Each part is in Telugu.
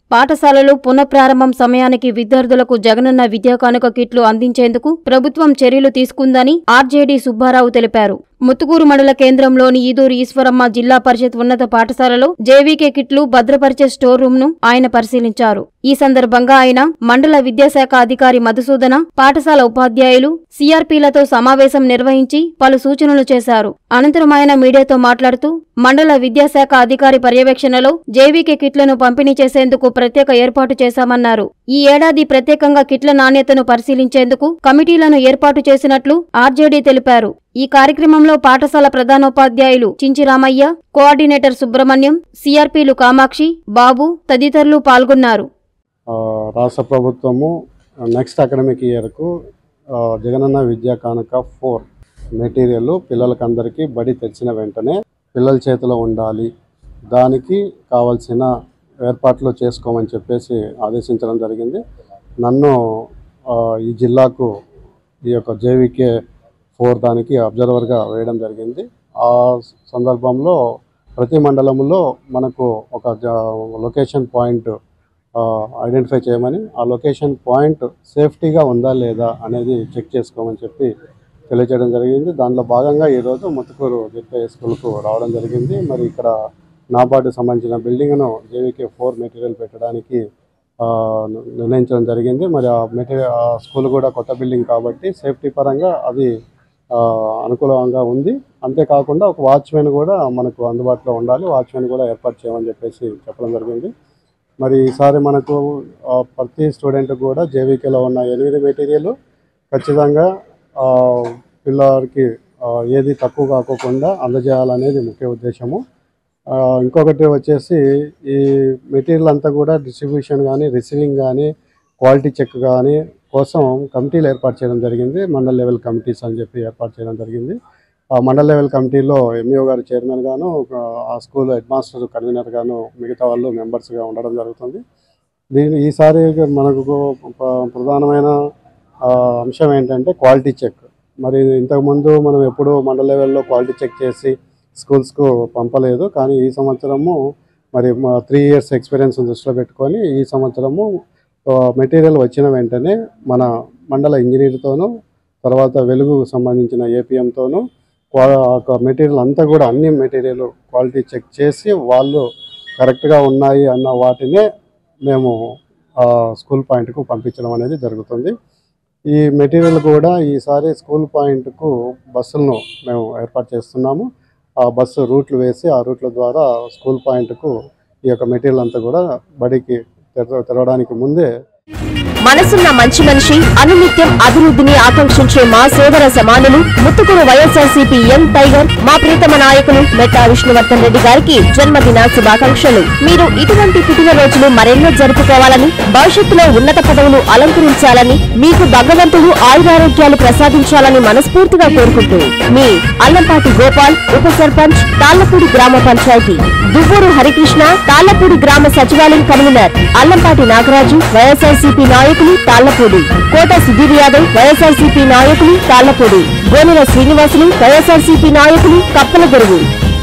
పాఠశాలలు పునఃప్రారంభం సమయానికి విద్యార్థులకు జగనన్న విద్యా కానుక కిట్లు అందించేందుకు ప్రభుత్వం చర్యలు తీసుకుందని ఆర్జేడీ సుబ్బారావు తెలిపారు ముత్తుకూరు మండల కేంద్రంలోని ఈదూరు ఈశ్వరమ్మ జిల్లా పరిషత్ ఉన్నత పాఠశాలలో జేవీకే కిట్లు భద్రపరిచే స్టోర్ రూమ్ ను ఆయన పరిశీలించారు ఈ సందర్భంగా ఆయన మండల విద్యాశాఖ అధికారి మధుసూదన పాఠశాల ఉపాధ్యాయులు సిఆర్పీలతో సమావేశం నిర్వహించి పలు సూచనలు చేశారు అనంతరం ఆయన మీడియాతో మాట్లాడుతూ మండల విద్యాశాఖ అధికారి పర్యవేక్షణలో జేవీకే కిట్లను పంపిణీ చేసేందుకు ప్రత్యేక ఏర్పాటు చేశామన్నారు ఈ ఏడాది ప్రత్యేకంగా కిట్ల నాణ్యతను పరిశీలించేందుకు కమిటీలను ఏర్పాటు చేసినట్లు ఆర్జేడీ తెలిపారు ఈ కార్యక్రమంలో పాఠశాల ప్రధానోపాధ్యాయులు చించిరామయ్య కోఆర్డినేటర్ సుబ్రహ్మణ్యం సిఆర్పీలు కామాక్షి బాబు తదితరులు పాల్గొన్నారు ఆ, రాష్ట్ర ప్రభుత్వము నెక్స్ట్ అకాడమిక్ ఇయర్కు ఆ, జగనన్న విద్యా కానుక ఫోర్ మెటీరియల్ పిల్లలకి అందరికీ బడి తెరిచిన వెంటనే పిల్లల చేతిలో ఉండాలి దానికి కావాల్సిన ఏర్పాట్లు చేసుకోమని చెప్పేసి ఆదేశించడం జరిగింది నన్ను ఆ, ఈ జిల్లాకు ఈ యొక్క జేవికే ఫోర్ దానికి అబ్జర్వర్గా వేయడం జరిగింది ఆ సందర్భంలో ప్రతి మండలంలో మనకు ఒక జ- లొకేషన్ పాయింట్ ఐడెంటిఫై చేయమని ఆ లొకేషన్ పాయింట్ సేఫ్టీగా ఉందా లేదా అనేది చెక్ చేసుకోమని చెప్పి తెలియజేయడం జరిగింది దానిలో భాగంగా ఈరోజు ముత్తుకూరు జెడ్పీ స్కూల్కు రావడం జరిగింది మరి ఇక్కడ నాబార్డు సంబంధించిన బిల్డింగ్ను జేవికే ఫోర్ మెటీరియల్ పెట్టడానికి ఆ, నిర్ణయించడం జరిగింది మరి ఆ మెటీరియల్ ఆ స్కూల్ కూడా కొత్త బిల్డింగ్ కాబట్టి సేఫ్టీ పరంగా అది ఆ, అనుకూలంగా ఉంది అంతేకాకుండా ఒక వాచ్మెన్ కూడా మనకు అందుబాటులో ఉండాలి వాచ్మెన్ కూడా ఏర్పాటు చేయమని చెప్పేసి చెప్పడం జరిగింది మరి ఈసారి మనకు ఆ, ప్రతి స్టూడెంట్ కూడా జేవీకేలో ఉన్న ఎనిమిది మెటీరియల్ ఖచ్చితంగా ఆ, పిల్లవారికి ఆ, ఏది తక్కువ కాకోకుండా అందజేయాలనేది ముఖ్య ఉద్దేశము ఆ, ఇంకొకటి వచ్చేసి ఈ మెటీరియల్ అంతా కూడా డిస్ట్రిబ్యూషన్ కానీ రిసీవింగ్ కానీ క్వాలిటీ చెక్ కానీ కోసం కమిటీలు ఏర్పాటు చేయడం జరిగింది మండల్ లెవెల్ కమిటీస్ అని చెప్పి ఏర్పాటు చేయడం జరిగింది ఆ మండల్ లెవెల్ కమిటీలో ఎంఈఓ గారు చైర్మన్ గాను ఒక ఆ స్కూల్ హెడ్ మాస్టర్ కన్వీనర్ గాను మిగతా వాళ్ళు మెంబర్స్గా ఉండడం జరుగుతుంది దీని ఈసారి మనకు ప- ప్రధానమైన ఆ, అంశం ఏంటంటే క్వాలిటీ చెక్ మరి ఇంతకుముందు మనం ఎప్పుడూ మండల లెవెల్లో క్వాలిటీ చెక్ చేసి స్కూల్స్కు పంపలేదు కానీ ఈ సంవత్సరము మరి త్రీ ఇయర్స్ ఎక్స్పీరియన్స్ దృష్టిలో పెట్టుకొని ఈ సంవత్సరము మెటీరియల్ వచ్చిన వెంటనే మన మండల ఇంజనీర్తోనూ తర్వాత వెలుగు సంబంధించిన ఏపీఎంతోనూ మెటీరియల్ అంతా కూడా అన్ని మెటీరియల్ క్వాలిటీ చెక్ చేసి వాళ్ళు కరెక్ట్గా ఉన్నాయి అన్న వాటినే మేము ఆ, స్కూల్ పాయింట్కు పంపించడం అనేది జరుగుతుంది ఈ మెటీరియల్ కూడా ఈసారి స్కూల్ పాయింట్కు బస్సులను మేము ఏర్పాటు చేస్తున్నాము ఆ బస్సు రూట్లు వేసి ఆ రూట్ల ద్వారా స్కూల్ పాయింట్కు ఈ యొక్క మెటీరియల్ అంతా కూడా బడికి తెర- తెరవడానికి ముందే మనసున్న మంచి మనిషి అనునిత్యం అభివృద్ధిని ఆకాంక్షించే మా సోదర సమానులు ముత్తుకూరు వైఎస్ఆర్సీపీ ఎం టైగర్ మా ప్రీతమ నాయకులు మెట్టా విష్ణువర్ధన్ రెడ్డి గారికి జన్మదిన శుభాకాంక్షలు మీరు ఇటువంటి పుట్టినరోజులు మరెన్నో జరుపుకోవాలని భవిష్యత్తులో ఉన్నత పదవులు అలంకరించాలని మీకు భగవంతుడు ఆయురారోగ్యాలు ప్రసాదించాలని మనస్ఫూర్తిగా కోరుకుంటూ మీ అల్లంపాటి గోపాల్ ఉప సర్పంచ్ తాళ్లపూడి గ్రామ పంచాయతీ దువ్వూరు హరికృష్ణ తాళ్లపూడి గ్రామ సచివాలయం కన్వీనర్ అల్లంపాటి నాగరాజు వైఎస్ఆర్సీపీ నాయకులు తాళ్లపూడి కోట సుధీర్ యాదవ్ వైఎస్ఆర్సీపీ నాయకులు తాళ్లపూడి గోనెల శ్రీనివాసులు వైఎస్ఆర్సీపీ నాయకులు కప్పల గురువు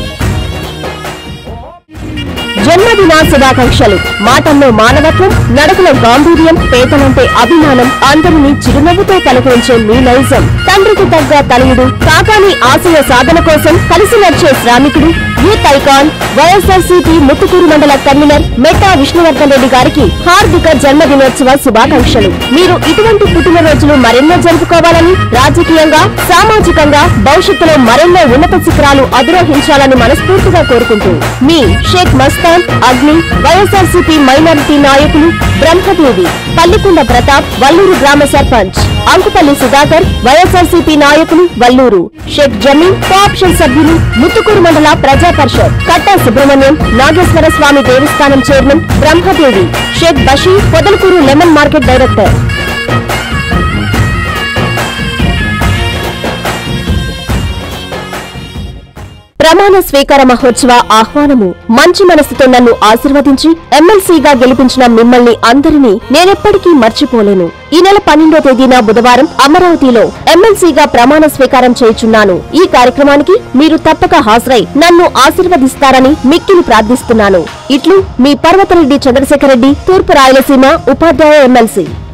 జన్మదిన శుభాకాంక్షలు మాటల్లో మానవత్వం నడకలో గాంభీర్యం పేదలంటే అభిమానం అందరినీ చిరునవ్వుతో పలకరించే మీ నైజం తండ్రికి తగ్గ తనయుడు కాకాని ఆశయ సాధన కోసం కలిసి నడిచే శ్రామికుడు యూత్ ఐకాన్ వైఎస్ఆర్సీపీ ముత్తుకూరు మండల కన్వీనర్ మెట్టా విష్ణువర్ధన్ రెడ్డి గారికి హార్దిక జన్మదినోత్సవ శుభాకాంక్షలు మీరు ఇటువంటి పుట్టినరోజులు మరెన్నో జరుపుకోవాలని రాజకీయంగా సామాజికంగా భవిష్యత్తులో మరెన్నో ఉన్నత శిఖరాలు అధిరోహించాలని మనస్ఫూర్తిగా కోరుకుంటూ మీ షేక్ మస్తాన్ అగ్ని వైఎస్ఆర్సీపీ మైనారిటీ నాయకులు బ్రహ్మదేవి పల్లికొండ ప్రతాప్ వల్లూరు గ్రామ సర్పంచ్ అంకుపల్లి సుధాకర్ వైఎస్ఆర్సీపీ నాయకులు వల్లూరు షేక్ జమీన్ కోఆప్షన్ సభ్యులు ముత్తుకూరు మండల ప్రజా పరిషత్ కట్టా సుబ్రహ్మణ్యం నాగేశ్వర స్వామి దేవస్థానం chairman Brahmadevi Sheikh Basheer Podalakur lemon market director ప్రమాణ స్వీకార మహోత్సవ ఆహ్వానము మంచి మనసుతో నన్ను ఆశీర్వదించి ఎమ్మెల్సీగా గెలిపించిన మిమ్మల్ని అందరినీ నేనెప్పటికీ మర్చిపోలేను ఈ నెల పన్నెండో తేదీన బుధవారం అమరావతిలో ఎమ్మెల్సీగా ప్రమాణ స్వీకారం చేయుచున్నాను ఈ కార్యక్రమానికి మీరు తప్పక హాజరై నన్ను ఆశీర్వదిస్తారని మిక్కిలి ప్రార్థిస్తున్నాను ఇట్లు మీ పర్వతరెడ్డి చంద్రశేఖర్ రెడ్డి తూర్పు రాయలసీమ ఉపాధ్యాయ ఎమ్మెల్సీ